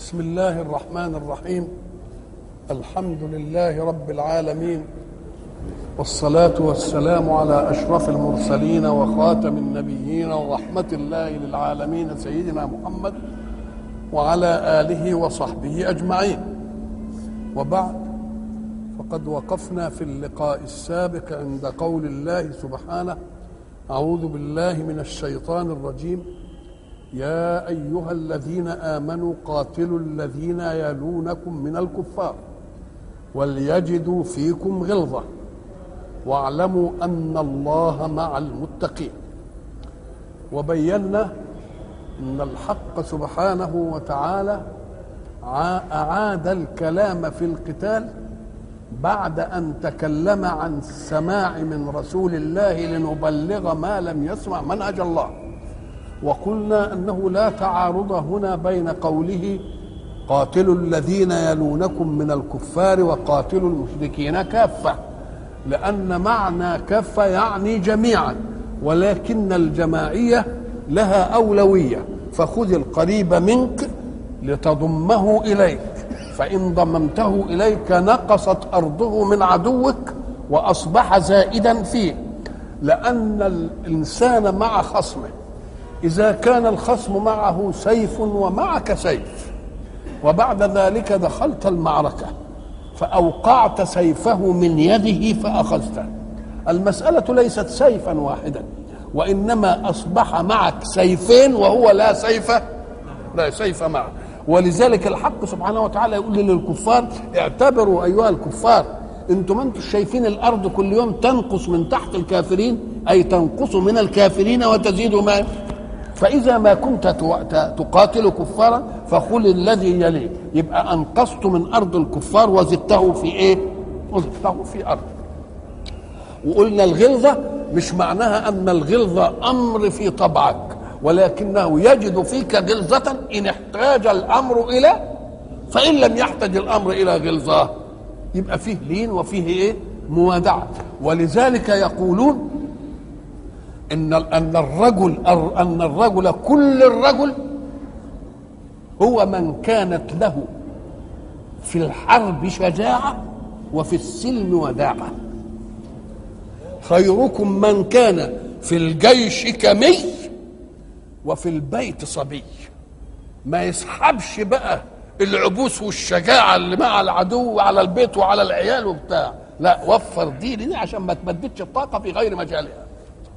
بسم الله الرحمن الرحيم الحمد لله رب العالمين والصلاة والسلام على أشرف المرسلين وخاتم النبيين ورحمة الله للعالمين سيدنا محمد وعلى آله وصحبه أجمعين وبعد فقد وقفنا في اللقاء السابق عند قول الله سبحانه أعوذ بالله من الشيطان الرجيم يا أيها الذين آمنوا قاتلوا الذين يلونكم من الكفار وليجدوا فيكم غلظة واعلموا أن الله مع المتقين وبينا أن الحق سبحانه وتعالى أعاد الكلام في القتال بعد أن تكلم عن السماع من رسول الله لنبلغ ما لم يسمع منهج الله وقلنا انه لا تعارض هنا بين قوله قاتلوا الذين يلونكم من الكفار وقاتلوا المشركين كافه لان معنى كافه يعني جميعا ولكن الجماعيه لها اولويه فخذ القريب منك لتضمه اليك فان ضممته اليك نقصت ارضه من عدوك واصبح زائدا فيه لان الانسان مع خصمه إذا كان الخصم معه سيف ومعك سيف وبعد ذلك دخلت المعركة فأوقعت سيفه من يده فأخذته المسألة ليست سيفا واحدا وإنما أصبح معك سيفين وهو لا سيف لا سيف معه ولذلك الحق سبحانه وتعالى يقول للكفار اعتبروا أيها الكفار انتم انتم شايفين الارض كل يوم تنقص من تحت الكافرين اي تنقص من الكافرين وتزيد ما فإذا ما كنت تقاتل كفارا فخل الذي يليه يبقى أنقصت من أرض الكفار وزدته في إيه؟ وزدته في أرض وقلنا الغلظة مش معناها أن الغلظة أمر في طبعك ولكنه يجد فيك غلظة إن احتاج الأمر إلى فإن لم يحتج الأمر إلى غلظة يبقى فيه لين وفيه إيه؟ موادعة ولذلك يقولون ان ان الرجل ان الرجل كل الرجل هو من كانت له في الحرب شجاعه وفي السلم وداعه خيركم من كان في الجيش كمي وفي البيت صبي ما يسحبش بقى العبوس والشجاعه اللي مع العدو على البيت وعلى العيال وبتاع لا وفر دي دي عشان ما تبددش الطاقه في غير مجالها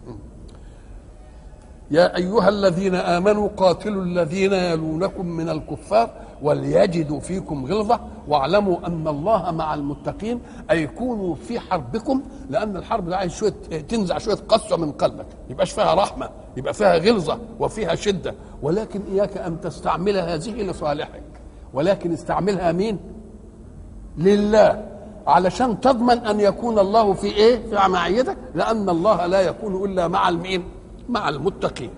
يا أيها الذين آمنوا قاتلوا الذين يلونكم من الكفار وليجدوا فيكم غلظة واعلموا أن الله مع المتقين أي كونوا في حربكم لأن الحرب ده عايز شوية تنزع شوية قسوة من قلبك يبقاش فيها رحمة يبقى فيها غلظة وفيها شدة ولكن إياك أن تستعمل هذه لصالحك ولكن استعملها مين لله علشان تضمن أن يكون الله في إيه في معيتك لأن الله لا يكون إلا مع المين مع المتقين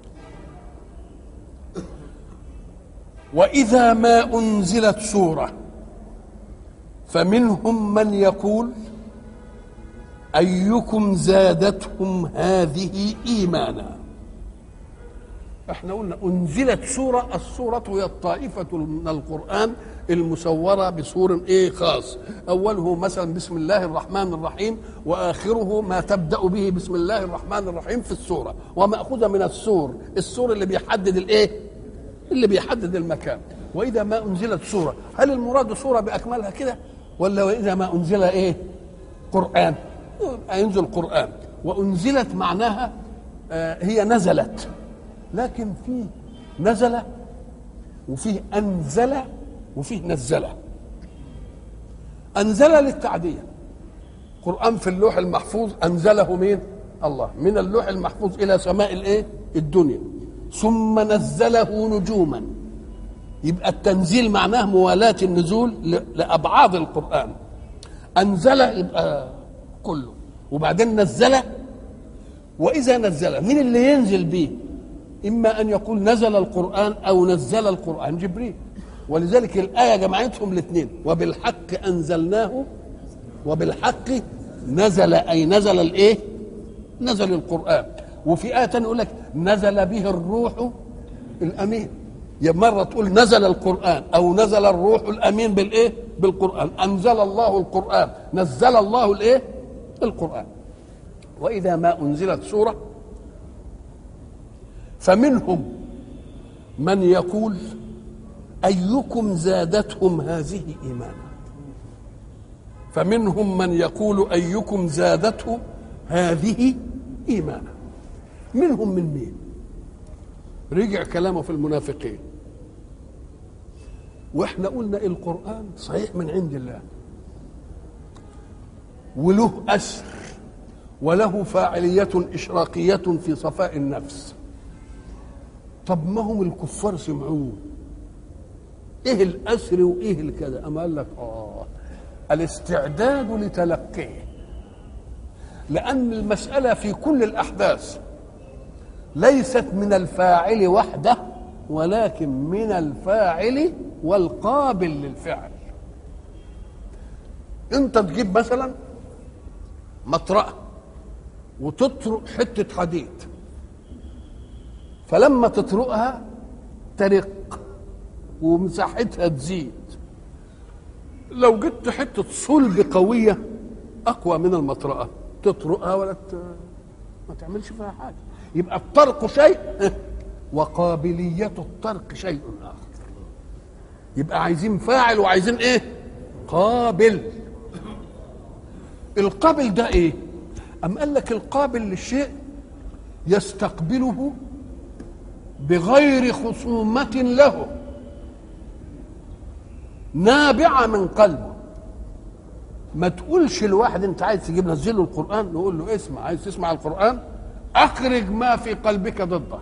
واذا ما انزلت سوره فمنهم من يقول ايكم زادتهم هذه ايمانا احنا قلنا انزلت سوره السوره هي الطائفه من القران المسوره بسور ايه خاص اوله مثلا بسم الله الرحمن الرحيم واخره ما تبدا به بسم الله الرحمن الرحيم في السوره وماخوذه من السور السور اللي بيحدد الايه اللي بيحدد المكان واذا ما انزلت سوره هل المراد سوره باكملها كده ولا واذا ما انزل ايه قران ينزل قران وانزلت معناها آه هي نزلت لكن في نزل وفيه انزل وفيه نزله انزل للتعديه قران في اللوح المحفوظ انزله مين الله من اللوح المحفوظ الى سماء الايه الدنيا ثم نزله نجوما يبقى التنزيل معناه موالاه النزول لابعاض القران انزل يبقى كله وبعدين نزل واذا نزل مين اللي ينزل به اما ان يقول نزل القران او نزل القران جبريل ولذلك الآية جمعتهم الاثنين وبالحق أنزلناه وبالحق نزل أي نزل الإيه؟ نزل القرآن وفي آية تانية يقول لك نزل به الروح الأمين يا مرة تقول نزل القرآن أو نزل الروح الأمين بالإيه؟ بالقرآن أنزل الله القرآن نزل الله الإيه؟ القرآن وإذا ما أنزلت سورة فمنهم من يقول أيكم زادتهم هذه إيمانا فمنهم من يقول أيكم زادته هذه إيمانا منهم من مين رجع كلامه في المنافقين واحنا قلنا القرآن صحيح من عند الله وله أسر وله فاعلية إشراقية في صفاء النفس طب ما هم الكفار سمعوه ايه الأسر وايه الكذا أما قال لك آه الاستعداد لتلقيه لأن المسألة في كل الأحداث ليست من الفاعل وحده ولكن من الفاعل والقابل للفعل انت تجيب مثلا مطرقه وتطرق حته حديد فلما تطرقها ترق ومساحتها تزيد لو جبت حته صلب قويه اقوى من المطرقه تطرقها ولا ت... ما تعملش فيها حاجه يبقى الطرق شيء وقابلية الطرق شيء آخر يبقى عايزين فاعل وعايزين ايه قابل القابل ده ايه أم قال لك القابل للشيء يستقبله بغير خصومة له نابعة من قلبه ما تقولش الواحد انت عايز تجيب نزل له القرآن نقول له اسمع عايز تسمع القرآن اخرج ما في قلبك ضده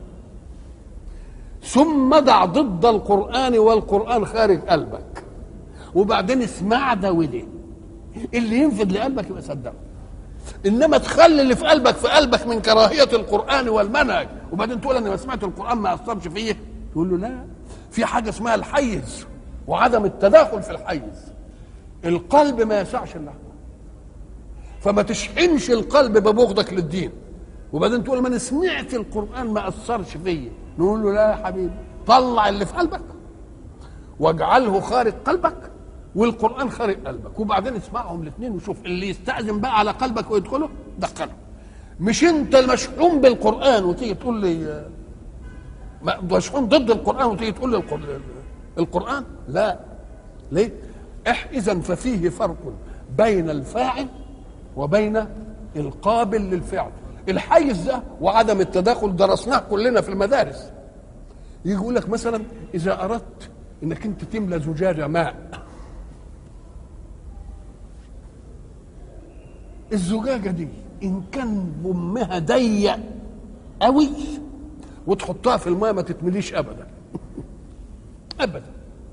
ثم ضع ضد القرآن والقرآن خارج قلبك وبعدين اسمع ده وده اللي ينفذ لقلبك يبقى صدقه انما تخلي اللي في قلبك في قلبك من كراهيه القران والمنهج وبعدين تقول انا ما سمعت القران ما اثرش فيه تقول له لا في حاجه اسمها الحيز وعدم التداخل في الحيز القلب ما يسعش الا فما تشحنش القلب ببغضك للدين وبعدين تقول ما انا سمعت القران ما اثرش فيا نقول له لا يا حبيبي طلع اللي في قلبك واجعله خارج قلبك والقران خارج قلبك وبعدين اسمعهم الاثنين وشوف اللي يستأذن بقى على قلبك ويدخله دخله مش انت المشحون بالقران وتيجي تقول لي مشحون ضد القران وتيجي تقول لي القران لا ليه اذا ففيه فرق بين الفاعل وبين القابل للفعل الحيز ده وعدم التداخل درسناه كلنا في المدارس يجي يقول لك مثلا اذا اردت انك انت تملى زجاجه ماء الزجاجه دي ان كان بمها ضيق قوي وتحطها في الماء ما تتمليش ابدا ابدا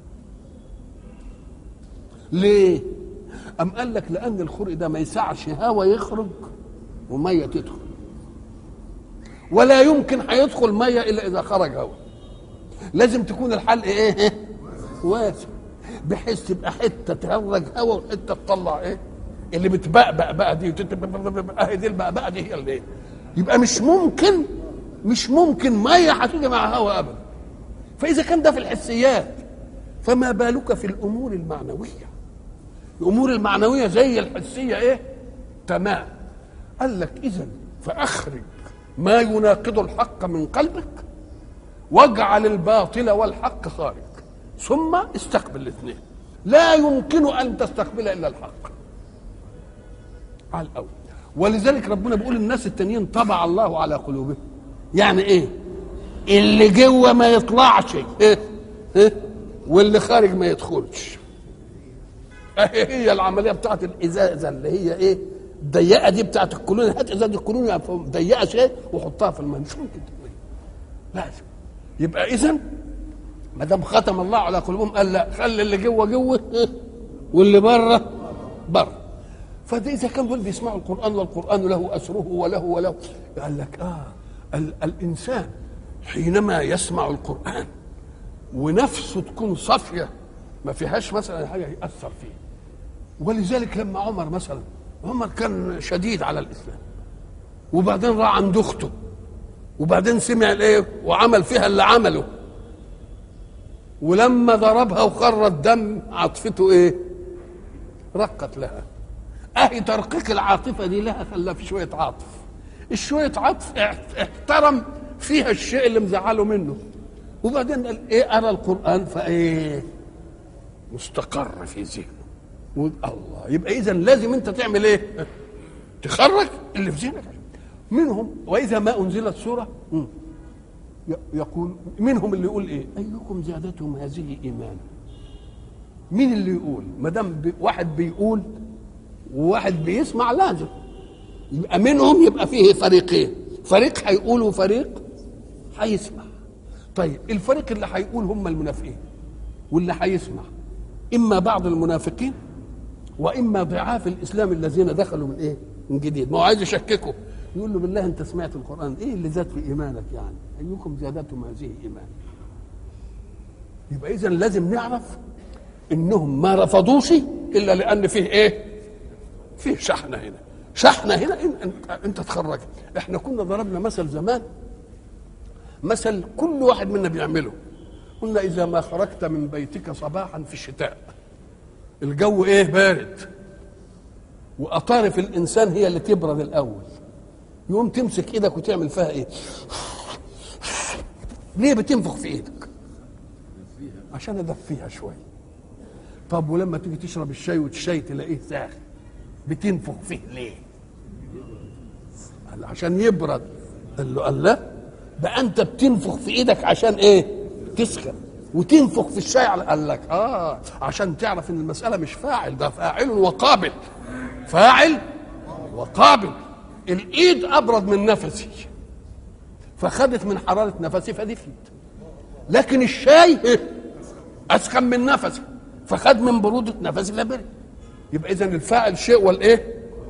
ليه ام قال لك لان الخرق ده ما يسعش هواء يخرج وميه تدخل ولا يمكن هيدخل ميه الا اذا خرج هواء لازم تكون الحلق ايه واسع بحيث تبقى حته تهرج هواء وحته تطلع ايه اللي بتبقبق بقى دي اهي دي البقبقه دي هي اللي ايه يبقى مش ممكن مش ممكن ميه هتيجي مع هواء ابدا فاذا كان ده في الحسيات فما بالك في الامور المعنويه الامور المعنويه زي الحسيه ايه تمام قال لك اذا فاخرج ما يناقض الحق من قلبك واجعل الباطل والحق خارج ثم استقبل الاثنين لا يمكن ان تستقبل الا الحق على الاول ولذلك ربنا بيقول الناس التانيين طبع الله على قلوبهم يعني ايه اللي جوه ما يطلعش إيه؟ إيه؟ واللي خارج ما يدخلش اهي هي العمليه بتاعت الازازه اللي هي ايه ضيقه دي بتاعت الكولونيا هات ازازه الكولونيا ضيقه شيء وحطها في الماء مش ممكن لازم يبقى اذا ما دام ختم الله على قلوبهم قال لا خلي اللي جوه جوه واللي بره بره فده اذا كان دول بيسمعوا القران والقران له اسره وله وله قال لك اه ال الانسان حينما يسمع القران ونفسه تكون صافيه ما فيهاش مثلا حاجه ياثر فيه ولذلك لما عمر مثلا عمر كان شديد على الاسلام وبعدين راح عند اخته وبعدين سمع الايه وعمل فيها اللي عمله ولما ضربها وخر الدم عاطفته ايه رقت لها اهي ترقيق العاطفه دي لها خلاها في شويه عاطف الشويه عطف احترم فيها الشيء اللي مزعله منه وبعدين قال ايه ارى القران فايه مستقر في ذهنه الله يبقى اذا لازم انت تعمل ايه تخرج اللي في ذهنك منهم واذا ما انزلت سوره يقول منهم اللي يقول ايه ايكم زادتهم هذه ايمانا مين اللي يقول ما دام بي واحد بيقول وواحد بيسمع لازم يبقى منهم يبقى فيه فريقين فريق هيقول وفريق هيسمع طيب الفريق اللي هيقول هم المنافقين واللي هيسمع اما بعض المنافقين واما ضعاف الاسلام الذين دخلوا من ايه من جديد ما هو عايز يشككه يقول له بالله انت سمعت القران ايه اللي زاد في ايمانك يعني ايكم زادتهم هذه ايمان يبقى اذا لازم نعرف انهم ما رفضوش الا لان فيه ايه فيه شحنه هنا شحنه هنا إن انت تخرج احنا كنا ضربنا مثل زمان مثل كل واحد منا بيعمله قلنا اذا ما خرجت من بيتك صباحا في الشتاء الجو ايه بارد واطارف الانسان هي اللي تبرد الاول يقوم تمسك ايدك وتعمل فيها ايه ليه بتنفخ في ايدك عشان ادفيها شويه طب ولما تيجي تشرب الشاي والشاي تلاقيه ساخن بتنفخ فيه ليه قال عشان يبرد قال له قال لا ده انت بتنفخ في ايدك عشان ايه تسخن وتنفخ في الشاي على قال لك اه عشان تعرف ان المساله مش فاعل ده فاعل وقابل فاعل وقابل الايد ابرد من نفسي فخدت من حراره نفسي فدفيت لكن الشاي اسخن من نفسي فخد من بروده نفسي فبرد يبقى اذا الفاعل شيء والايه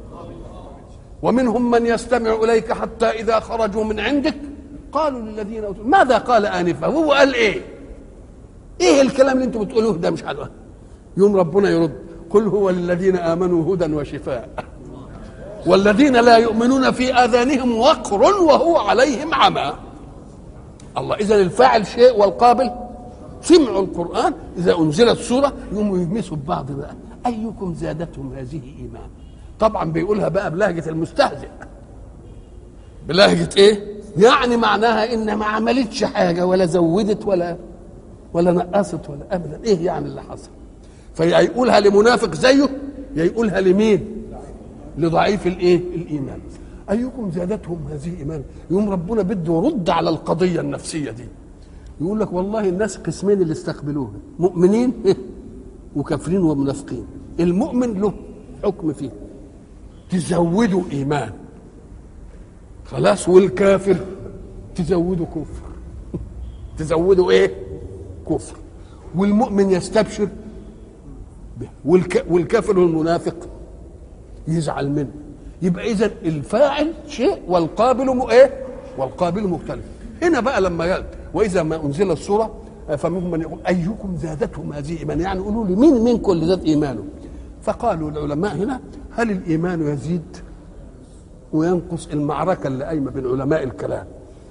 ومنهم من يستمع اليك حتى اذا خرجوا من عندك قالوا للذين اوتوا ماذا قال انفا هو قال ايه ايه الكلام اللي انتم بتقولوه ده مش حلو يوم ربنا يرد قل هو للذين امنوا هدى وشفاء والذين لا يؤمنون في اذانهم وقر وهو عليهم عمى الله اذا الفاعل شيء والقابل سمعوا القران اذا انزلت سوره يقوموا يهمسوا ببعض بقى ايكم زادتهم هذه ايمان طبعا بيقولها بقى بلهجه المستهزئ بلهجه ايه يعني معناها ان ما عملتش حاجه ولا زودت ولا ولا نقصت ولا ابدا ايه يعني اللي حصل فيا يقولها لمنافق زيه يا يقولها لمين لضعيف الايه الايمان ايكم زادتهم هذه ايمان يوم ربنا بده يرد على القضيه النفسيه دي يقول لك والله الناس قسمين اللي استقبلوها مؤمنين وكافرين ومنافقين المؤمن له حكم فيه تزودوا ايمان خلاص والكافر تزودوا كفر تزودوا ايه كفر والمؤمن يستبشر به والك... والكافر والمنافق يزعل منه يبقى اذا الفاعل شيء والقابل م... ايه والقابل مختلف هنا بقى لما قال واذا ما انزل السوره فمنهم من يقول ايكم زادتهم هذه ايمان يعني قولوا لي مين منكم اللي زاد ايمانه فقالوا العلماء هنا هل الايمان يزيد وينقص المعركه اللي قايمه بين علماء الكلام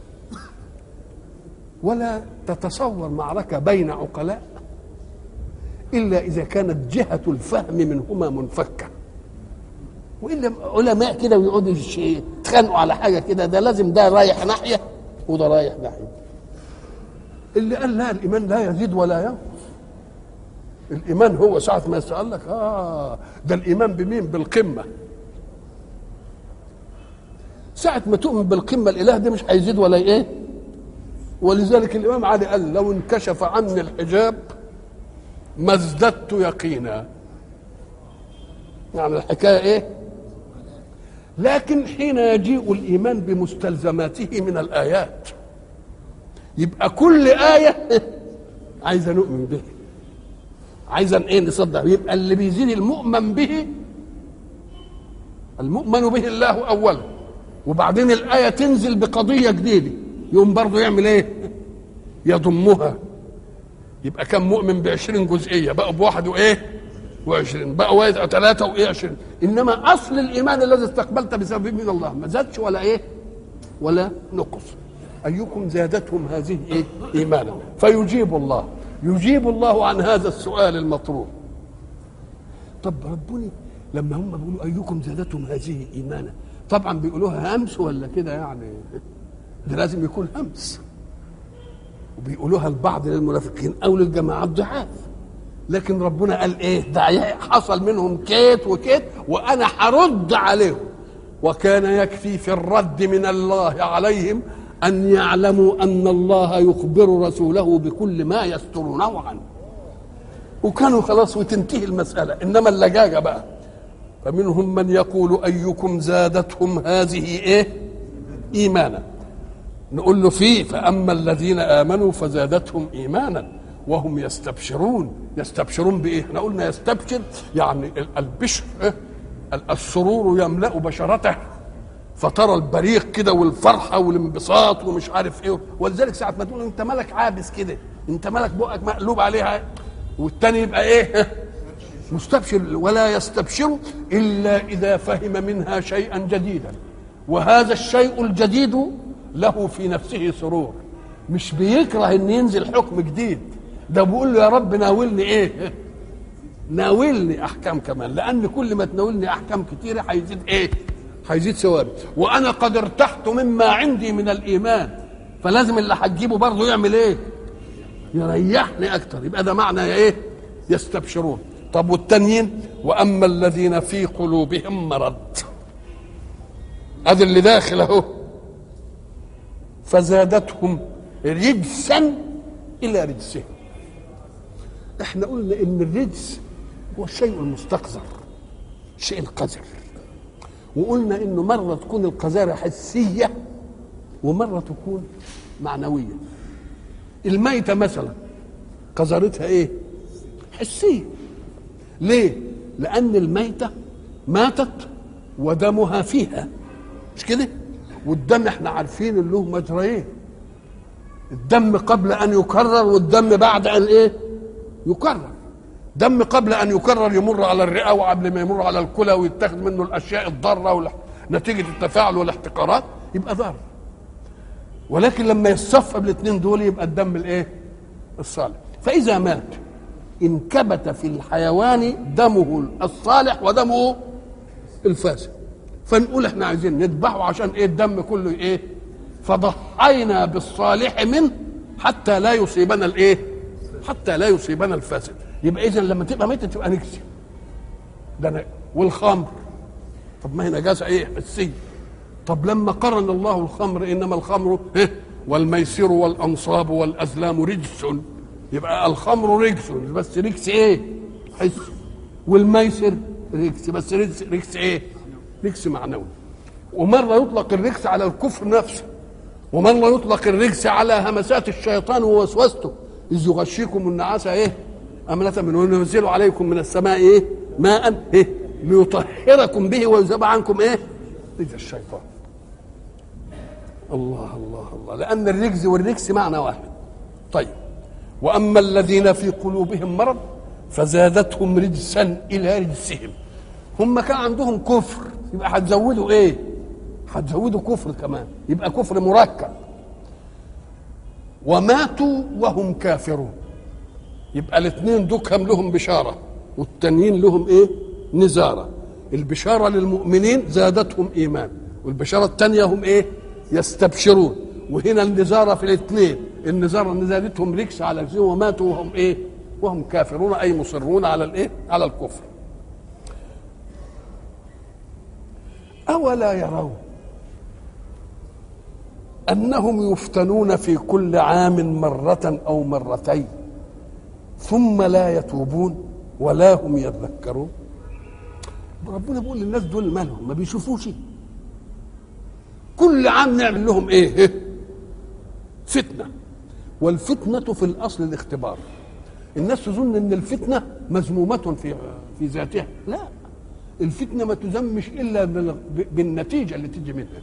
ولا تتصور معركه بين عقلاء الا اذا كانت جهه الفهم منهما منفكه والا علماء كده ويقعدوا يتخانقوا على حاجه كده ده لازم ده رايح ناحيه وده رايح ناحيه اللي قال لا الايمان لا يزيد ولا ينقص الايمان هو ساعه ما يسال لك اه ده الايمان بمين بالقمه ساعة ما تؤمن بالقمة الإله دي مش هيزيد ولا إيه؟ ولذلك الإمام علي قال لو انكشف عني الحجاب ما ازددت يقينا يعني الحكاية إيه؟ لكن حين يجيء الإيمان بمستلزماته من الآيات يبقى كل آية عايزة نؤمن به عايزة إيه نصدق يبقى اللي بيزيد المؤمن به المؤمن به الله أولا وبعدين الآية تنزل بقضية جديدة يقوم برضه يعمل إيه؟ يضمها يبقى كم مؤمن بعشرين جزئية بقوا بواحد وإيه؟ وعشرين بقوا واحد ثلاثة وإيه عشرين إنما أصل الإيمان الذي استقبلت بسببه من الله ما زادش ولا إيه؟ ولا نقص أيكم زادتهم هذه إيه؟ إيمانا فيجيب الله يجيب الله عن هذا السؤال المطروح طب ربني لما هم بيقولوا ايكم زادتهم هذه ايمانا طبعا بيقولوها همس ولا كده يعني ده لازم يكون همس وبيقولوها البعض للمنافقين او للجماعات ضعاف لكن ربنا قال ايه ده حصل منهم كيت وكيت وانا هرد عليهم وكان يكفي في الرد من الله عليهم ان يعلموا ان الله يخبر رسوله بكل ما يسترونه عنه وكانوا خلاص وتنتهي المساله انما اللجاجه بقى فمنهم من يقول ايكم زادتهم هذه ايه ايمانا نقول له فيه فاما الذين امنوا فزادتهم ايمانا وهم يستبشرون يستبشرون بايه احنا قلنا يستبشر يعني البشر إيه؟ السرور يملا بشرته فترى البريق كده والفرحه والانبساط ومش عارف ايه ولذلك ساعه ما تقول انت مالك عابس كده انت مالك بقك مقلوب عليها والتاني يبقى ايه مستبشر ولا يستبشر الا اذا فهم منها شيئا جديدا وهذا الشيء الجديد له في نفسه سرور مش بيكره ان ينزل حكم جديد ده بيقول له يا رب ناولني ايه ناولني احكام كمان لان كل ما تناولني احكام كتيره هيزيد ايه هيزيد ثوابي وانا قد ارتحت مما عندي من الايمان فلازم اللي هتجيبه برضه يعمل ايه يريحني اكتر يبقى ده معنى ايه يستبشرون طب والتانيين واما الذين في قلوبهم مرض ادي اللي داخل اهو فزادتهم رجسا الى رجسهم احنا قلنا ان الرجس هو الشيء المستقذر الشيء القذر وقلنا انه مره تكون القذاره حسيه ومره تكون معنويه الميته مثلا قذرتها ايه حسيه ليه لان الميته ماتت ودمها فيها مش كده والدم احنا عارفين اللي له مجريين الدم قبل ان يكرر والدم بعد ان ايه يكرر دم قبل ان يكرر يمر على الرئه وقبل ما يمر على الكلى ويتاخد منه الاشياء الضاره نتيجه التفاعل والاحتقارات يبقى ضار ولكن لما يصفى بالاثنين دول يبقى الدم الايه الصالح فاذا مات انكبت في الحيوان دمه الصالح ودمه الفاسد فنقول احنا عايزين نذبحه عشان ايه الدم كله ايه فضحينا بالصالح منه حتى لا يصيبنا الايه حتى لا يصيبنا الفاسد يبقى اذا لما تبقى ميتة تبقى نجسة ده أنا والخمر طب ما هي نجاسة ايه حسية طب لما قرن الله الخمر انما الخمر إيه؟ والميسر والانصاب والازلام رجس يبقى الخمر رجس بس رجس ايه حس والميسر رجس بس رجس, رجس ايه رجس معنوي ومرة يطلق الرجس على الكفر نفسه ومرة يطلق الرجس على همسات الشيطان ووسوسته إذ يغشيكم النعاس إيه أمنة من وينزل عليكم من السماء إيه ماء إيه ليطهركم به ويذهب عنكم إيه رجس الشيطان الله الله الله لأن الرجز والرجس معنى واحد طيب وأما الذين في قلوبهم مرض فزادتهم رجسا إلى رجسهم هم كان عندهم كفر يبقى هتزودوا ايه هتزودوا كفر كمان يبقى كفر مركب وماتوا وهم كافرون يبقى الاثنين دكهم لهم بشاره والتانيين لهم ايه نزاره البشاره للمؤمنين زادتهم ايمان والبشاره الثانيه هم ايه يستبشرون وهنا النزاره في الاثنين النزاره ان زادتهم ركس على ركسهم وماتوا وهم ايه وهم كافرون اي مصرون على الايه على الكفر أولا يرون أنهم يفتنون في كل عام مرة أو مرتين ثم لا يتوبون ولا هم يذكرون ربنا بيقول للناس دول مالهم ما بيشوفوش كل عام نعمل لهم ايه فتنة والفتنة في الأصل الاختبار الناس تظن ان الفتنة مذمومة في في ذاتها لا الفتنة ما تذمش إلا بالنتيجة اللي تيجي منها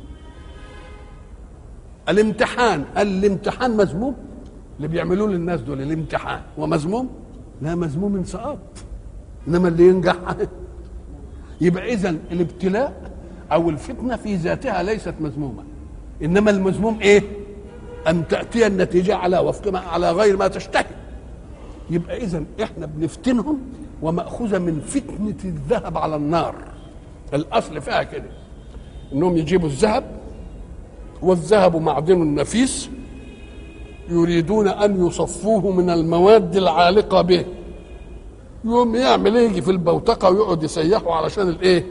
الامتحان الامتحان مذموم اللي بيعملوه للناس دول الامتحان هو مذموم لا مذموم انسقاط انما اللي ينجح يبقى اذا الابتلاء او الفتنه في ذاتها ليست مذمومه انما المذموم ايه ان تاتي النتيجه على وفق ما على غير ما تشتهي يبقى اذا احنا بنفتنهم ومأخوذة من فتنة الذهب على النار الأصل فيها كده إنهم يجيبوا الذهب والذهب معدن نفيس يريدون أن يصفوه من المواد العالقة به يوم يعمل ايه يجي في البوتقة ويقعد يسيحه علشان الايه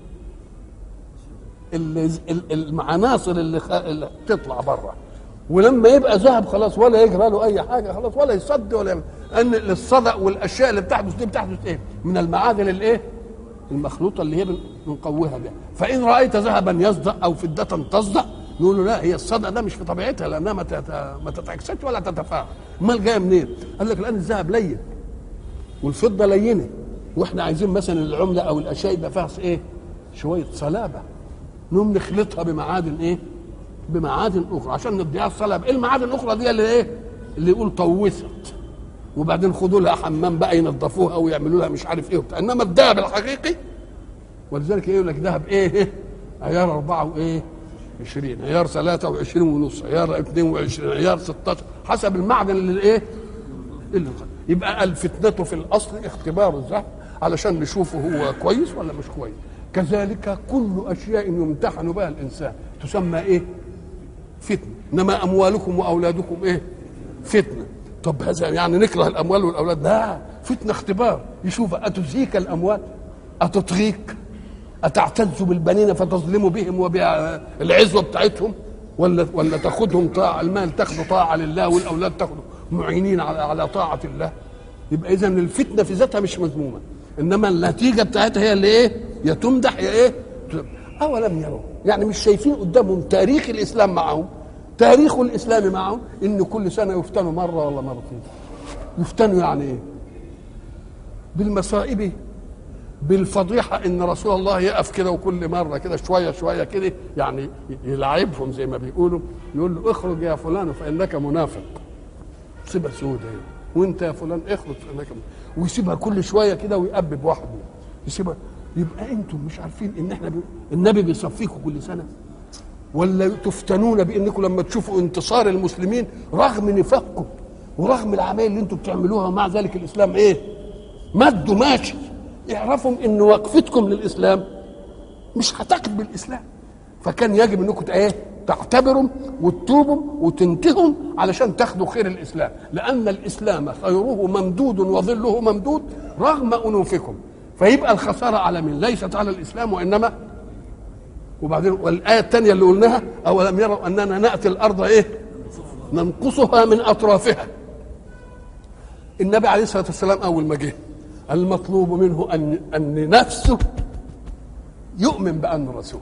اللي العناصر اللي, خ... اللي تطلع بره ولما يبقى ذهب خلاص ولا يجرى له اي حاجه خلاص ولا يصد ولا يعمل. ان الصدأ والاشياء اللي بتحدث دي بتحدث ايه؟ من المعادن الايه؟ المخلوطه اللي هي بنقويها بها فان رايت ذهبا يصدأ او فضه تصدأ نقول له لا هي الصدأ ده مش في طبيعتها لانها ما ما تتعكسش ولا تتفاعل امال جايه منين؟ قال لك لان الذهب لين والفضه لينه واحنا عايزين مثلا العمله او الاشياء يبقى فيها ايه؟ شويه صلابه نقوم نخلطها بمعادن ايه؟ بمعادن اخرى عشان نديها الصلابه، ايه المعادن الاخرى دي اللي ايه؟ اللي يقول طوست وبعدين خدوا لها حمام بقى ينظفوها او يعملوا لها مش عارف ايه وبتاع انما الذهب الحقيقي ولذلك يقول لك ذهب ايه؟ عيار أربعة وإيه؟ 20 عيار 23 ونص عيار 22 عيار 16 حسب المعدن اللي ايه؟ اللي يبقى الفتنة في الأصل اختبار الذهب علشان نشوفه هو كويس ولا مش كويس كذلك كل أشياء يمتحن بها الإنسان تسمى إيه فتنة إنما أموالكم وأولادكم إيه فتنة طب هذا يعني نكره الأموال والأولاد لا فتنة اختبار يشوف أتزيك الأموال أتطغيك أتعتز بالبنين فتظلم بهم وبالعزوة بتاعتهم ولا ولا تاخذهم طاعة المال تاخذه طاعة لله والأولاد تاخذه معينين على على طاعة الله يبقى إذا الفتنة في ذاتها مش مذمومة إنما النتيجة بتاعتها هي اللي إيه؟ يا تمدح يا إيه؟ أولم يروا يعني مش شايفين قدامهم تاريخ الإسلام معهم تاريخ الإسلام معهم إن كل سنة يفتنوا مرة ولا مرتين يفتنوا يعني إيه؟ بالمصائب بالفضيحة إن رسول الله يقف كده وكل مرة كده شوية شوية كده يعني يلعبهم زي ما بيقولوا يقول له اخرج يا فلان فإنك منافق مصيبة سودة وانت يا فلان اخرج فإنك منافق ويسيبها كل شوية كده ويأبب وحده يسيبها يبقى انتم مش عارفين ان احنا بي... النبي بيصفيكم كل سنة ولا تفتنون بانكم لما تشوفوا انتصار المسلمين رغم نفاقكم ورغم العمايل اللي انتم بتعملوها ومع ذلك الاسلام ايه مد ماشي اعرفوا ان وقفتكم للاسلام مش هتقبل الاسلام فكان يجب انكم ايه تعتبروا وتتوبوا وتنتهوا علشان تاخدوا خير الاسلام لان الاسلام خيره ممدود وظله ممدود رغم انوفكم فيبقى الخساره على من ليست على الاسلام وانما وبعدين والايه الثانيه اللي قلناها اولم يروا اننا ناتي الارض ايه ننقصها من اطرافها النبي عليه الصلاه والسلام اول ما جه المطلوب منه ان ان نفسه يؤمن بانه رسول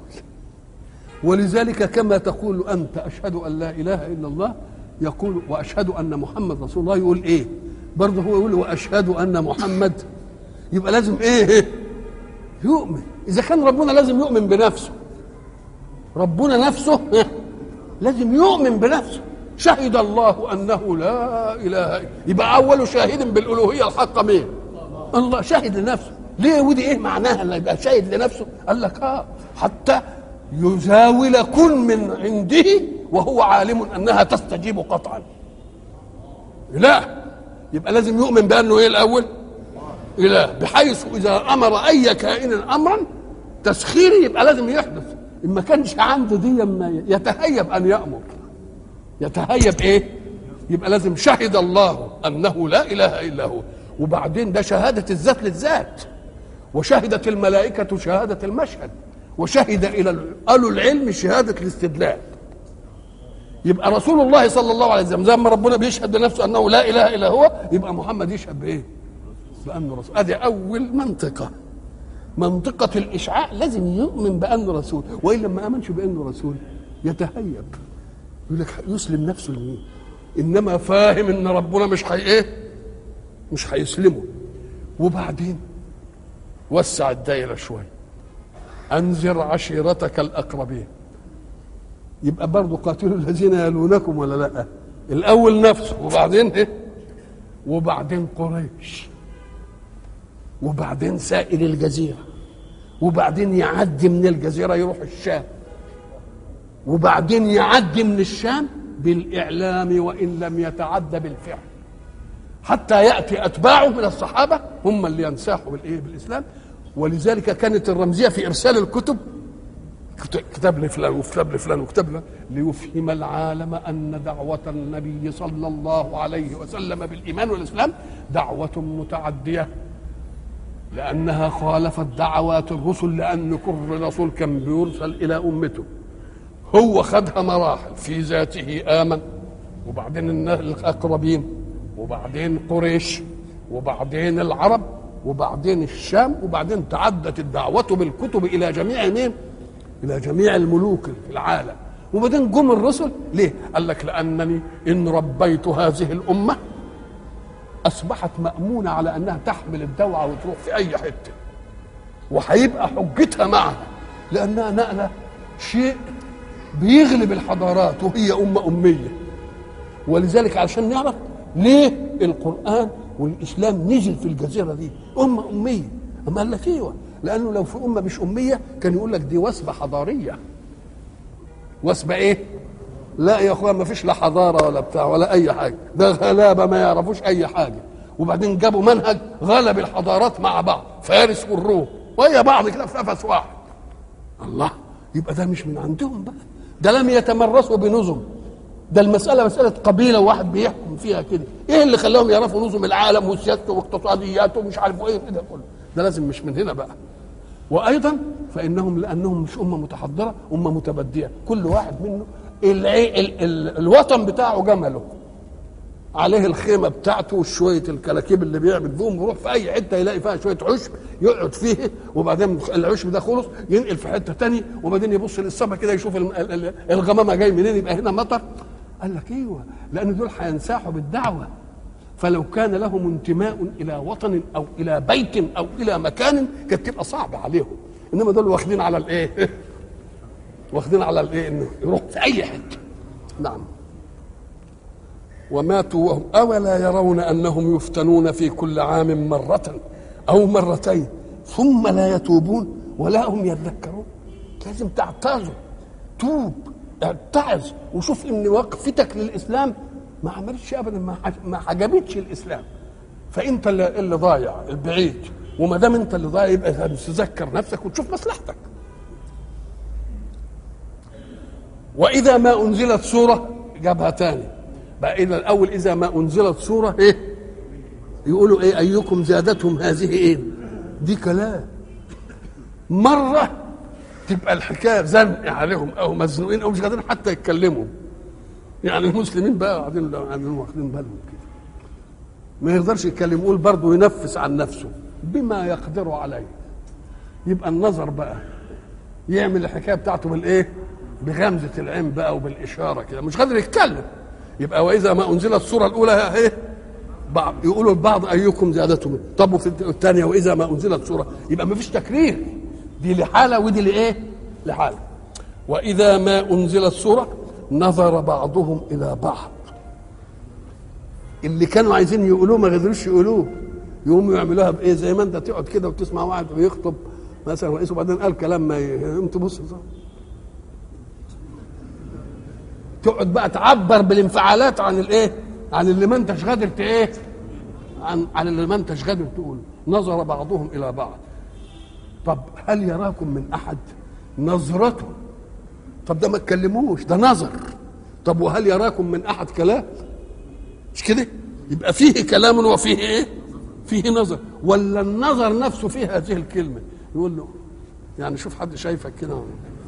ولذلك كما تقول انت اشهد ان لا اله الا الله يقول واشهد ان محمد رسول الله يقول ايه برضه هو يقول واشهد ان محمد يبقى لازم ايه يؤمن اذا كان ربنا لازم يؤمن بنفسه ربنا نفسه لازم يؤمن بنفسه شهد الله انه لا اله الا يبقى اول شاهد بالالوهيه الحقه مين الله شاهد لنفسه ليه ودي ايه معناها اللي يبقى شاهد لنفسه قال لك اه حتى يزاول كل من عنده وهو عالم انها تستجيب قطعا لا يبقى لازم يؤمن بانه ايه الاول اله بحيث اذا امر اي كائن امرا تسخيري يبقى لازم يحدث ان ما كانش عنده دي لما يتهيب ان يامر يتهيب ايه يبقى لازم شهد الله انه لا اله الا هو وبعدين ده شهاده الذات للذات وشهدت الملائكه شهاده المشهد وشهد الى قالوا العلم شهاده الاستدلال يبقى رسول الله صلى الله عليه وسلم زي ما ربنا بيشهد لنفسه انه لا اله الا هو يبقى محمد يشهد بايه؟ بانه رسول ادي اول منطقه منطقة الإشعاع لازم يؤمن بأنه رسول وإلا ما آمنش بأنه رسول يتهيب يقول لك يسلم نفسه لمين إنما فاهم إن ربنا مش حي إيه مش هيسلمه وبعدين وسع الدائرة شوية أنذر عشيرتك الأقربين يبقى برضه قاتلوا الذين يلونكم ولا لا الأول نفسه وبعدين إيه وبعدين قريش وبعدين سائر الجزيرة وبعدين يعدي من الجزيرة يروح الشام وبعدين يعدي من الشام بالإعلام وإن لم يتعد بالفعل حتى ياتي اتباعه من الصحابه هم اللي ينساحوا بالايه بالاسلام ولذلك كانت الرمزيه في ارسال الكتب كتاب لفلان وكتاب لفلان وكتاب لفلان ليفهم العالم ان دعوه النبي صلى الله عليه وسلم بالايمان والاسلام دعوه متعديه لانها خالفت دعوات الرسل لان كل رسول كان بيرسل الى امته هو خدها مراحل في ذاته امن وبعدين الاقربين وبعدين قريش وبعدين العرب وبعدين الشام وبعدين تعدت الدعوة بالكتب إلى جميع مين؟ إلى جميع الملوك في العالم وبعدين جم الرسل ليه؟ قال لك لأنني إن ربيت هذه الأمة أصبحت مأمونة على أنها تحمل الدوعة وتروح في أي حتة وهيبقى حجتها معها لأنها نقلة شيء بيغلب الحضارات وهي أمة أمية ولذلك عشان نعرف ليه القرآن والإسلام نزل في الجزيرة دي أمة أمية أما قال لك ايوه لأنه لو في أمة مش أمية كان يقول لك دي وثبة حضارية وثبة إيه؟ لا يا اخويا ما فيش لا حضاره ولا بتاع ولا اي حاجه ده غلابه ما يعرفوش اي حاجه وبعدين جابوا منهج غلب الحضارات مع بعض فارس والروم وهي بعض كده في نفس واحد الله يبقى ده مش من عندهم بقى ده لم يتمرسوا بنظم ده المسألة مسألة قبيلة واحد بيحكم فيها كده ايه اللي خلاهم يعرفوا نظم العالم وسياسته واقتصادياته ومش عارف ايه كده كله ده لازم مش من هنا بقى وايضا فانهم لانهم مش امه متحضره امه متبديه كل واحد منه العي... ال... ال... الوطن بتاعه جمله عليه الخيمه بتاعته وشويه الكلاكيب اللي بيعمل بهم يروح في اي حته يلاقي فيها شويه عشب يقعد فيه وبعدين العشب ده خلص ينقل في حته تاني وبعدين يبص للسما كده يشوف الغمامه جاي منين يبقى هنا مطر قال لك ايوه لان دول هينساحوا بالدعوه فلو كان لهم انتماء الى وطن او الى بيت او الى مكان كانت تبقى صعبه عليهم انما دول واخدين على الايه واخدين على الايه انه يروح في اي حته نعم وماتوا وهم اولا يرون انهم يفتنون في كل عام مره او مرتين ثم لا يتوبون ولا هم يذكرون لازم تعتذر توب اتعظ وشوف ان وقفتك للاسلام ما عملتش ابدا ما عجبتش الاسلام فانت اللي, اللي ضايع البعيد وما دام انت اللي ضايع يبقى تذكر نفسك وتشوف مصلحتك واذا ما انزلت سوره جابها تاني بقى اذا الاول اذا ما انزلت سوره ايه يقولوا ايه ايكم زادتهم هذه ايه دي كلام مره تبقى الحكايه زنق عليهم او مزنوقين او مش قادرين حتى يتكلموا يعني المسلمين بقى قاعدين قاعدين واخدين بالهم كده ما يقدرش يتكلم يقول برضه ينفس عن نفسه بما يقدر عليه يبقى النظر بقى يعمل الحكايه بتاعته بالايه؟ بغمزه العين بقى وبالاشاره كده مش قادر يتكلم يبقى واذا ما انزلت السوره الاولى ايه؟ بعض يقولوا البعض ايكم زادته طب وفي الثانيه واذا ما انزلت سوره يبقى ما فيش تكرير دي لحاله ودي لايه؟ لحاله واذا ما انزلت سوره نظر بعضهم الى بعض اللي كانوا عايزين يقولوه ما قدروش يقولوه يقوموا يعملوها بايه زي ما انت تقعد كده وتسمع واحد بيخطب مثلا رئيس وبعدين قال كلام ما يقوم تبص تقعد بقى تعبر بالانفعالات عن الايه عن اللي ما انتش قادر ايه عن عن اللي ما انتش قادر تقول نظر بعضهم الى بعض طب هل يراكم من احد نظرته طب ده ما تكلموش ده نظر طب وهل يراكم من احد كلام مش كده يبقى فيه كلام وفيه ايه فيه نظر ولا النظر نفسه فيه هذه الكلمه يقول له يعني شوف حد شايفك كده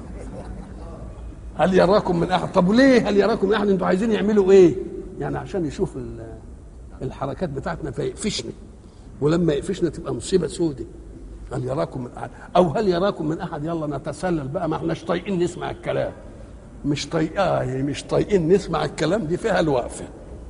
هل يراكم من احد طب وليه هل يراكم من احد انتوا عايزين يعملوا ايه يعني عشان يشوف الحركات بتاعتنا فيقفشنا ولما يقفشنا تبقى مصيبه سودة هل يراكم من احد او هل يراكم من احد يلا نتسلل بقى ما احناش طايقين نسمع الكلام مش طايقاه مش طايقين نسمع الكلام دي فيها الوقفه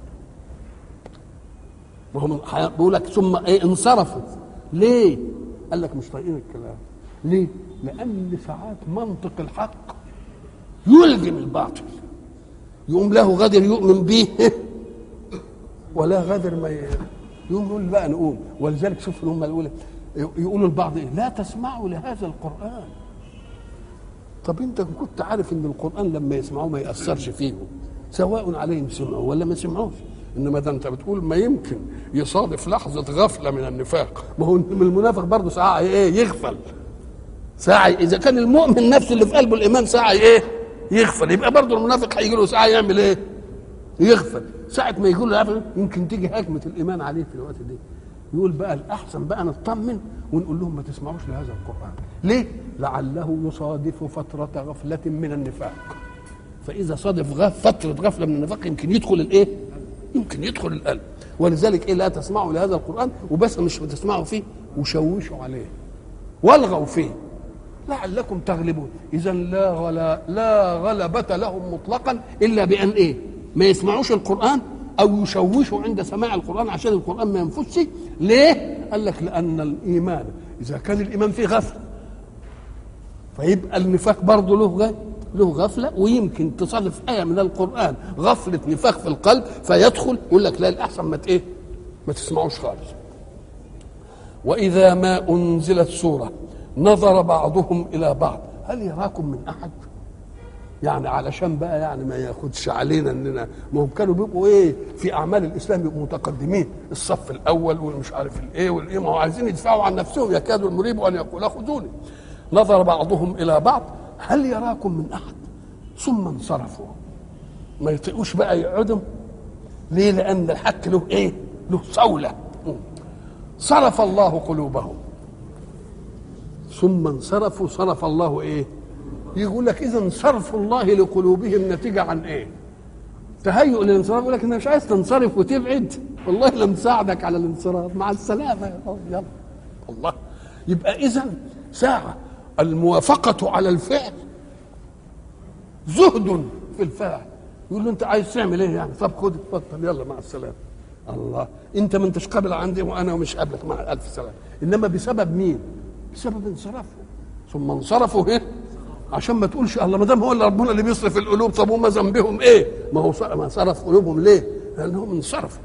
وهم بيقول لك ثم ايه انصرفوا ليه؟ قال لك مش طايقين الكلام ليه؟ لأن ساعات منطق الحق يلجم الباطل يقوم له غدر يؤمن به ولا غدر ما ي... يقوم يقول بقى نقوم ولذلك شوف هم الاولى يقولوا البعض إيه؟ لا تسمعوا لهذا القرآن طب انت كنت عارف ان القرآن لما يسمعوه ما يأثرش فيهم سواء عليهم سمعوا ولا ما سمعوش انما ده انت بتقول ما يمكن يصادف لحظه غفله من النفاق ما هو من المنافق برضه ساعه ايه يغفل ساعه اذا كان المؤمن نفسه اللي في قلبه الايمان ساعه ايه يغفل يبقى برضه المنافق هيجي له ساعه يعمل ايه يغفل ساعه ما يقول له يمكن تيجي هجمه الايمان عليه في الوقت ده يقول بقى الاحسن بقى نطمن ونقول لهم ما تسمعوش لهذا القران ليه لعله يصادف فتره غفله من النفاق فاذا صادف غف فتره غفله من النفاق يمكن يدخل الايه يمكن يدخل القلب ولذلك ايه لا تسمعوا لهذا القران وبس مش بتسمعوا فيه وشوشوا عليه والغوا فيه لعلكم تغلبون اذا لا غلا لا غلبة لهم مطلقا الا بان ايه ما يسمعوش القران او يشوشوا عند سماع القران عشان القران ما ينفذش ليه قال لك لان الايمان اذا كان الايمان فيه غفله فيبقى النفاق برضه له له غفله ويمكن تصادف ايه من القران غفله نفاق في القلب فيدخل يقول لك لا الاحسن ما ايه ما تسمعوش خالص واذا ما انزلت سوره نظر بعضهم الى بعض هل يراكم من احد يعني علشان بقى يعني ما ياخدش علينا اننا ما هم كانوا بيبقوا ايه في اعمال الاسلام بيبقوا متقدمين الصف الاول والمش عارف الايه والايه ما هو عايزين يدفعوا عن نفسهم يكاد المريب ان يقول خذوني نظر بعضهم الى بعض هل يراكم من احد ثم انصرفوا ما يطيقوش بقى يقعدوا ليه لان الحق له ايه له صوله صرف الله قلوبهم ثم انصرفوا صرف الله ايه يقول لك اذا صرف الله لقلوبهم نتيجه عن ايه تهيؤ للانصراف يقول لك انا مش عايز تنصرف وتبعد والله لم ساعدك على الانصراف مع السلامه يلا الله يبقى اذا ساعه الموافقه على الفعل زهد في الفاعل يقول له انت عايز تعمل ايه يعني طب خد اتفضل يلا مع السلامه الله انت ما انتش قابل عندي وانا مش قابلك مع الف سلامه انما بسبب مين بسبب انصرافه ثم انصرفوا ايه عشان ما تقولش الله ما دام هو اللي ربنا اللي بيصرف القلوب طب هم ذنبهم ايه ما هو ما صرف قلوبهم ليه لانهم انصرفوا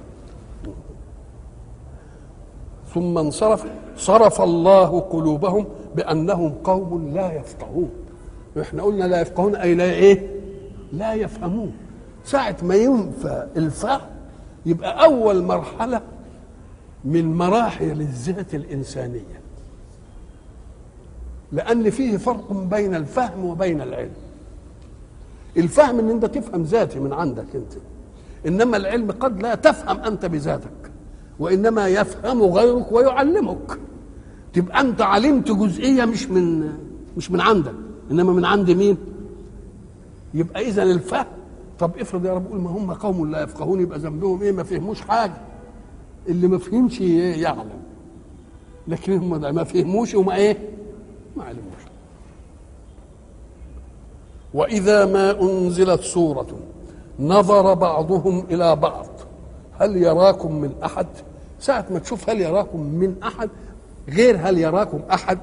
ثم انصرف صرف الله قلوبهم بانهم قوم لا يفقهون احنا قلنا لا يفقهون اي لا ايه لا يفهمون ساعة ما ينفى الفهم يبقى أول مرحلة من مراحل الذات الإنسانية لأن فيه فرق بين الفهم وبين العلم الفهم ان انت تفهم ذاتي من عندك انت انما العلم قد لا تفهم انت بذاتك وانما يفهم غيرك ويعلمك تبقى انت علمت جزئيه مش من مش من عندك انما من عند مين يبقى اذا الفهم طب افرض يا رب قول ما هم قوم لا يفقهون يبقى ذنبهم ايه ما فهموش حاجه اللي ما فهمش يعلم لكن هم ما فهموش وما ايه ما علموش واذا ما انزلت سوره نظر بعضهم الى بعض هل يراكم من احد ساعه ما تشوف هل يراكم من احد غير هل يراكم احد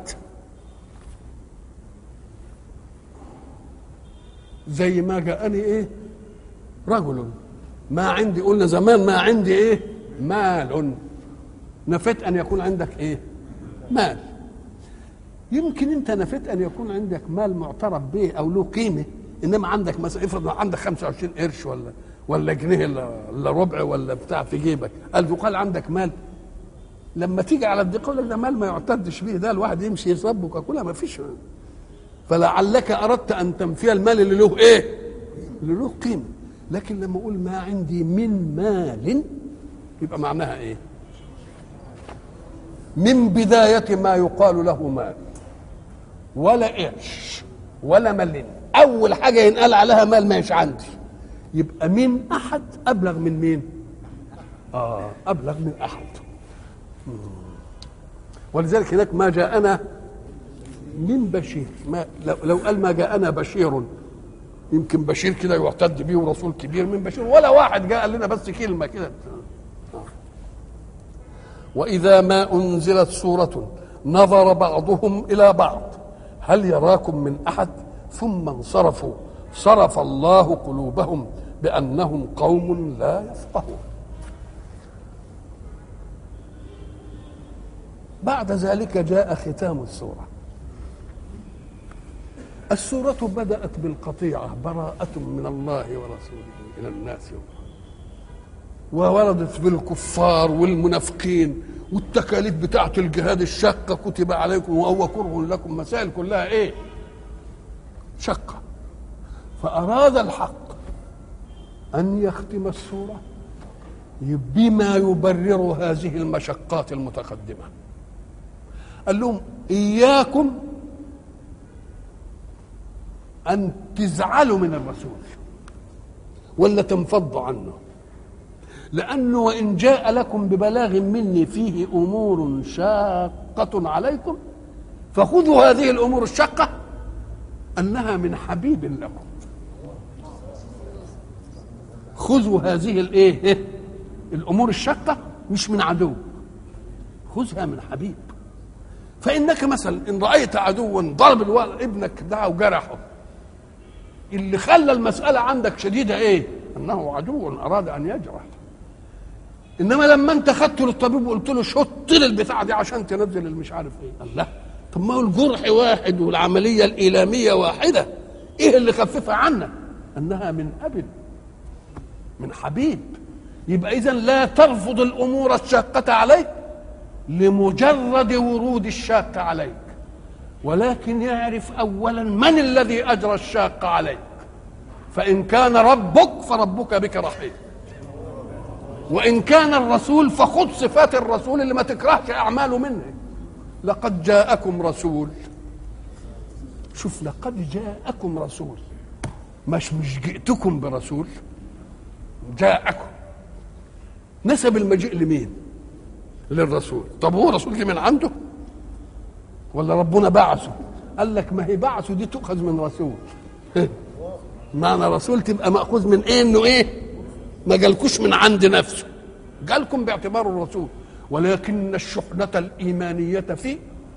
زي ما جاءني ايه رجل ما عندي قلنا زمان ما عندي ايه مال نفيت ان يكون عندك ايه مال يمكن انت نفيت ان يكون عندك مال معترف به او له قيمه انما عندك مثلا افرض عندك 25 قرش ولا ولا جنيه ولا ربع ولا بتاع في جيبك قال يقال عندك مال لما تيجي على الضيق يقول لك ده مال ما يعتدش به ده الواحد يمشي يصبك كلها ما فيش فلعلك اردت ان تنفي المال اللي له ايه؟ اللي له قيمه لكن لما اقول ما عندي من مال يبقى معناها ايه؟ من بداية ما يقال له مال ولا قرش ولا ملين أول حاجة ينقال عليها مال ماش عندي يبقى من أحد أبلغ من مين؟ آه أبلغ من أحد ولذلك هناك ما جاءنا من بشير ما لو, لو قال ما جاءنا بشير يمكن بشير كده يعتد به رسول كبير من بشير ولا واحد جاء لنا بس كلمه كده واذا ما انزلت سوره نظر بعضهم الى بعض هل يراكم من احد ثم انصرفوا صرف الله قلوبهم بانهم قوم لا يفقهون بعد ذلك جاء ختام السوره السورة بدأت بالقطيعة براءة من الله ورسوله إلى الناس ووردت بالكفار والمنافقين والتكاليف بتاعة الجهاد الشاقة كتب عليكم وهو كره لكم مسائل كلها ايه شقة فأراد الحق أن يختم السورة بما يبرر هذه المشقات المتقدمة قال لهم إياكم أن تزعلوا من الرسول ولا تنفضوا عنه لأنه وإن جاء لكم ببلاغ مني فيه أمور شاقة عليكم فخذوا هذه الأمور الشاقة أنها من حبيب لكم خذوا هذه الايه الامور الشاقه مش من عدو خذها من حبيب فانك مثلا ان رايت عدوا ضرب الولد ابنك ده وجرحه اللي خلى المساله عندك شديده ايه انه عدو اراد ان يجرح انما لما انت خدته للطبيب وقلت له شط لي البتاعه دي عشان تنزل المش عارف ايه قال لا طب ما هو الجرح واحد والعمليه الايلاميه واحده ايه اللي خففها عنا انها من اب من حبيب يبقى اذا لا ترفض الامور الشاقه عليك لمجرد ورود الشاق عليك ولكن يعرف اولا من الذي اجرى الشاق عليك فان كان ربك فربك بك رحيم وان كان الرسول فخذ صفات الرسول اللي ما تكرهش اعماله منه لقد جاءكم رسول شوف لقد جاءكم رسول مش مش جئتكم برسول جاءكم نسب المجيء لمين للرسول طب هو رسول جه من عنده ولا ربنا بعثه قال لك ما هي بعثه دي تؤخذ من رسول معنى رسول تبقى مأخوذ من ايه انه ايه ما جالكوش من عند نفسه جالكم باعتباره الرسول ولكن الشحنة الإيمانية فيه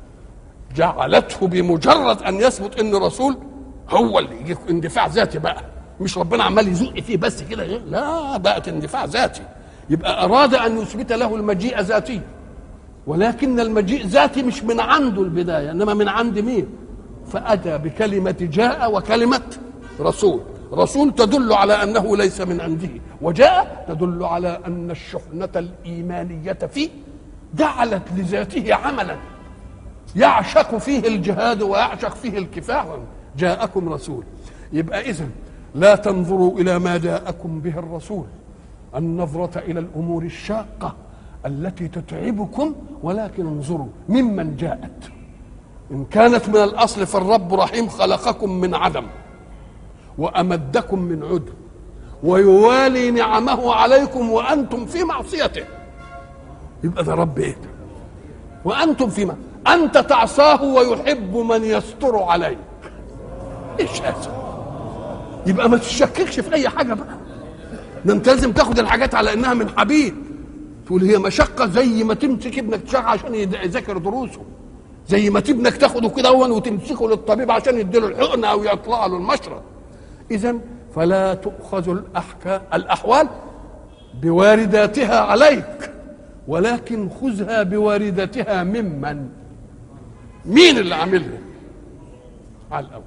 جعلته بمجرد أن يثبت أن رسول هو اللي يجي اندفاع ذاتي بقى مش ربنا عمال يزق فيه بس كده لا بقت اندفاع ذاتي يبقى أراد أن يثبت له المجيء ذاتي ولكن المجيء ذاتي مش من عنده البداية إنما من عند مين فأتى بكلمة جاء وكلمة رسول رسول تدل على أنه ليس من عنده وجاء تدل على أن الشحنة الإيمانية فيه جعلت لذاته عملا يعشق فيه الجهاد ويعشق فيه الكفاح جاءكم رسول يبقى إذن لا تنظروا الى ما جاءكم به الرسول النظره الى الامور الشاقه التي تتعبكم ولكن انظروا ممن جاءت ان كانت من الاصل فالرب رحيم خلقكم من عدم وامدكم من عدم ويوالي نعمه عليكم وانتم في معصيته يبقى ده رب ايه وانتم فيما انت تعصاه ويحب من يستر عليك ايش هذا يبقى ما تشككش في اي حاجه بقى ده انت لازم تاخد الحاجات على انها من حبيب تقول هي مشقه زي ما تمسك ابنك تشغل عشان يذاكر دروسه زي ما ابنك تاخده كده اول وتمسكه للطبيب عشان يديله الحقنه او يطلع له المشرط اذا فلا تؤخذ الاحكام الاحوال بوارداتها عليك ولكن خذها بواردتها ممن مين اللي عاملها على الاول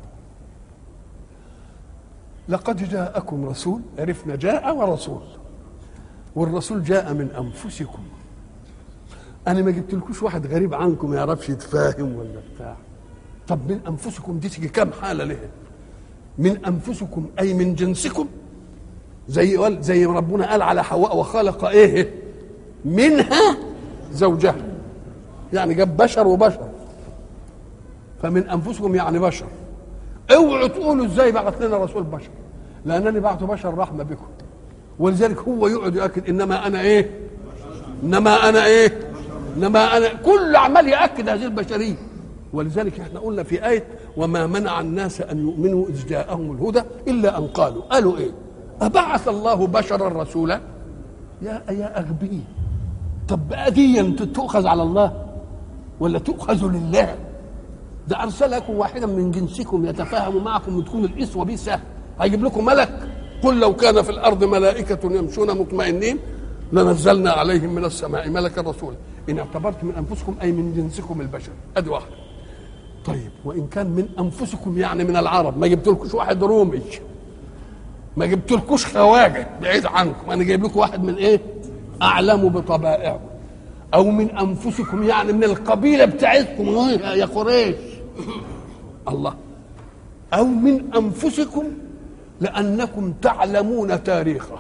لقد جاءكم رسول عرفنا جاء ورسول والرسول جاء من انفسكم انا ما جبتلكوش واحد غريب عنكم ما يعرفش يتفاهم ولا بتاع طب من انفسكم دي تيجي كام حاله لها من انفسكم اي من جنسكم زي زي ما ربنا قال على حواء وخلق ايه منها زوجها يعني جاب بشر وبشر فمن انفسكم يعني بشر اوعوا تقولوا ازاي بعث لنا رسول بشر لانني بعث بشر رحمه بكم ولذلك هو يقعد يؤكد انما انا ايه انما انا ايه انما انا كل عمال ياكد هذه البشريه ولذلك احنا قلنا في ايه وما منع الناس ان يؤمنوا اذ جاءهم الهدى الا ان قالوا قالوا ايه ابعث الله بشرا رسولا يا يا اغبي طب دي تؤخذ على الله ولا تؤخذ لله ده ارسلكم واحدا من جنسكم يتفاهم معكم وتكون الاسوه به سهل هيجيب لكم ملك قل لو كان في الارض ملائكه يمشون مطمئنين لنزلنا عليهم من السماء ملكا رسولا ان اعتبرت من انفسكم اي من جنسكم البشر ادي واحده طيب وان كان من انفسكم يعني من العرب ما جبتلكوش واحد رومي ما جبتلكوش خواجه بعيد عنكم انا جايب لكم واحد من ايه اعلم بطبائعكم او من انفسكم يعني من القبيله بتاعتكم يا قريش الله او من انفسكم لانكم تعلمون تاريخه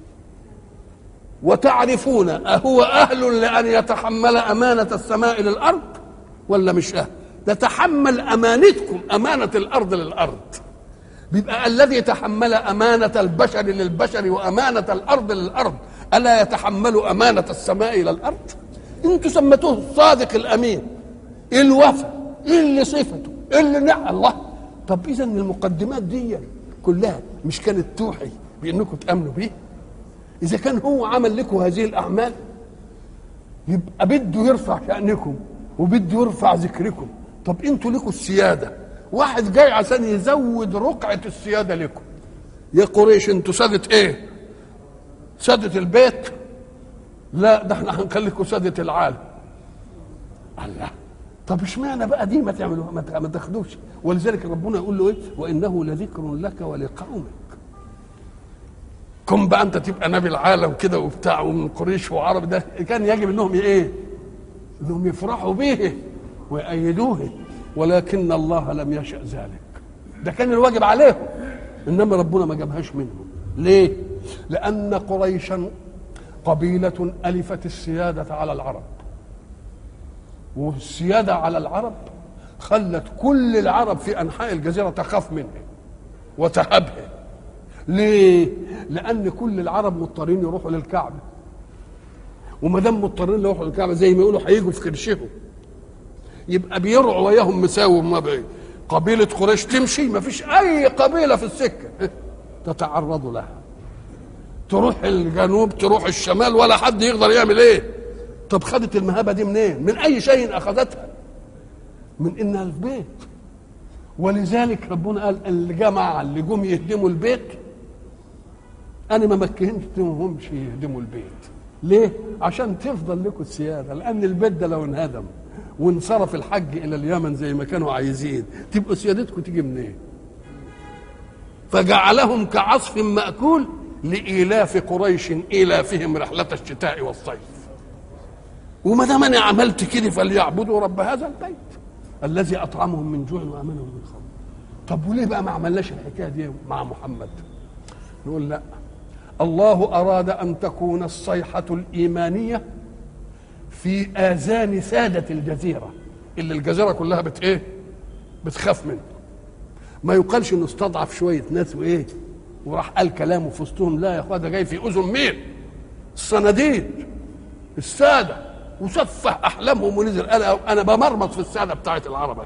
وتعرفون أهو أهل لأن يتحمل أمانة السماء للأرض ولا مش أهل نتحمل أمانتكم أمانة الأرض للأرض بيبقى الذي تحمل أمانة البشر للبشر وأمانة الأرض للأرض ألا يتحمل أمانة السماء إلى الأرض أنتم سميتوه الصادق الأمين إيه الوفا إيه اللي صفته إيه اللي نعم الله طب إذا المقدمات دي كلها مش كانت توحي بأنكم تأمنوا بيه إذا كان هو عمل لكم هذه الأعمال يبقى بده يرفع شأنكم وبده يرفع ذكركم طب انتوا لكم السيادة واحد جاي عشان يزود رقعة السيادة لكم يا قريش انتوا سادة ايه سادة البيت لا ده احنا هنخليكم سادة العالم الله طب اشمعنى بقى دي ما تعملوها ما تاخدوش ولذلك ربنا يقول له ايه وانه لذكر لك ولقومك كن بقى انت تبقى نبي العالم كده وبتاع ومن قريش وعرب ده كان يجب انهم ايه؟ انهم يفرحوا به ويأيدوه ولكن الله لم يشأ ذلك ده كان الواجب عليهم انما ربنا ما جابهاش منهم ليه؟ لأن قريشا قبيلة ألفت السيادة على العرب والسيادة على العرب خلت كل العرب في أنحاء الجزيرة تخاف منه وتهبه ليه؟ لأن كل العرب مضطرين يروحوا للكعبة وما دام مضطرين يروحوا للكعبة زي ما يقولوا هيجوا في كرشهم يبقى بيرعوا وياهم مساوي ما بين قبيلة قريش تمشي ما فيش أي قبيلة في السكة تتعرض لها تروح الجنوب تروح الشمال ولا حد يقدر يعمل ايه طب خدت المهابة دي منين من أي شيء أخذتها من إنها البيت ولذلك ربنا قال الجماعة اللي جم يهدموا البيت انا ما مكنتهمش يهدموا البيت ليه عشان تفضل لكم السياده لان البيت ده لو انهدم وانصرف الحج الى اليمن زي ما كانوا عايزين تبقوا سيادتكم تيجي منين إيه؟ فجعلهم كعصف ماكول لايلاف قريش ايلافهم رحله الشتاء والصيف وما دام انا عملت كده فليعبدوا رب هذا البيت الذي اطعمهم من جوع وامنهم من خوف طب وليه بقى ما عملناش الحكايه دي مع محمد نقول لا الله أراد أن تكون الصيحة الإيمانية في آذان سادة الجزيرة اللي الجزيرة كلها بت إيه؟ بتخاف منه ما يقالش إنه استضعف شوية ناس وإيه؟ وراح قال كلامه في وسطهم لا يا اخويا ده جاي في اذن مين؟ الصناديد الساده وسفه احلامهم ونزل قال انا بمرمط في الساده بتاعت العرب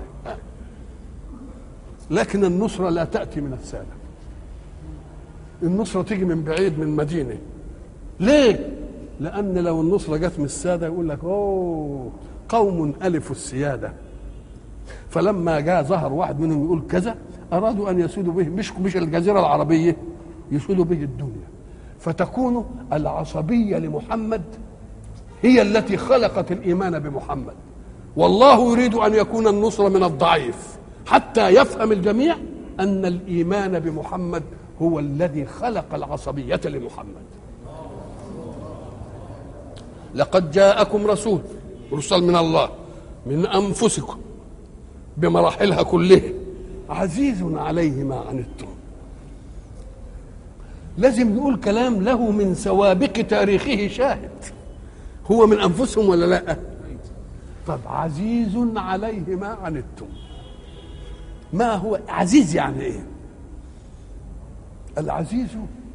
لكن النصره لا تاتي من الساده النصرة تيجي من بعيد من مدينة ليه؟ لأن لو النصرة جت من السادة يقول لك أوه قوم ألفوا السيادة فلما جاء ظهر واحد منهم يقول كذا أرادوا أن يسودوا به مش مش الجزيرة العربية يسودوا به الدنيا فتكون العصبية لمحمد هي التي خلقت الإيمان بمحمد والله يريد أن يكون النصر من الضعيف حتى يفهم الجميع أن الإيمان بمحمد هو الذي خلق العصبية لمحمد لقد جاءكم رسول رسل من الله من أنفسكم بمراحلها كلها عزيز عليه ما عنتم لازم نقول كلام له من سوابق تاريخه شاهد هو من أنفسهم ولا لا طب عزيز عليه ما عنتم ما هو عزيز يعني ايه العزيز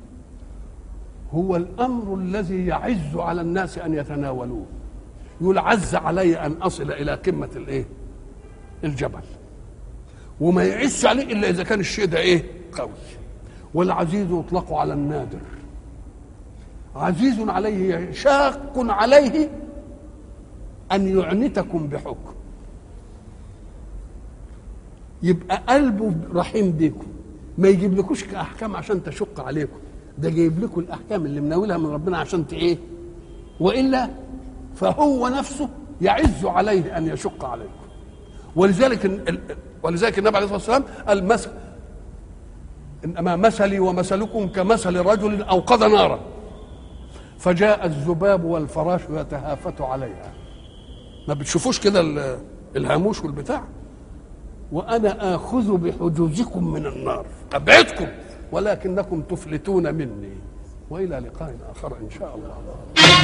هو الامر الذي يعز على الناس ان يتناولوه يقول عز علي ان اصل الى قمه الايه الجبل وما يعز عليه الا اذا كان الشيء ده ايه قوي والعزيز يطلق على النادر عزيز عليه شاق عليه ان يعنتكم بحكم يبقى قلبه رحيم بيكم ما يجيب لكوش احكام عشان تشق عليكم ده جايب لكم الاحكام اللي مناولها من ربنا عشان ايه والا فهو نفسه يعز عليه ان يشق عليكم ولذلك ولذلك النبي عليه الصلاه والسلام قال مثل انما مثلي ومثلكم كمثل رجل اوقد نارا فجاء الذباب والفراش يتهافت عليها ما بتشوفوش كده ال- الهاموش والبتاع وانا اخذ بحجوزكم من النار ابعدكم ولكنكم تفلتون مني والى لقاء اخر ان شاء الله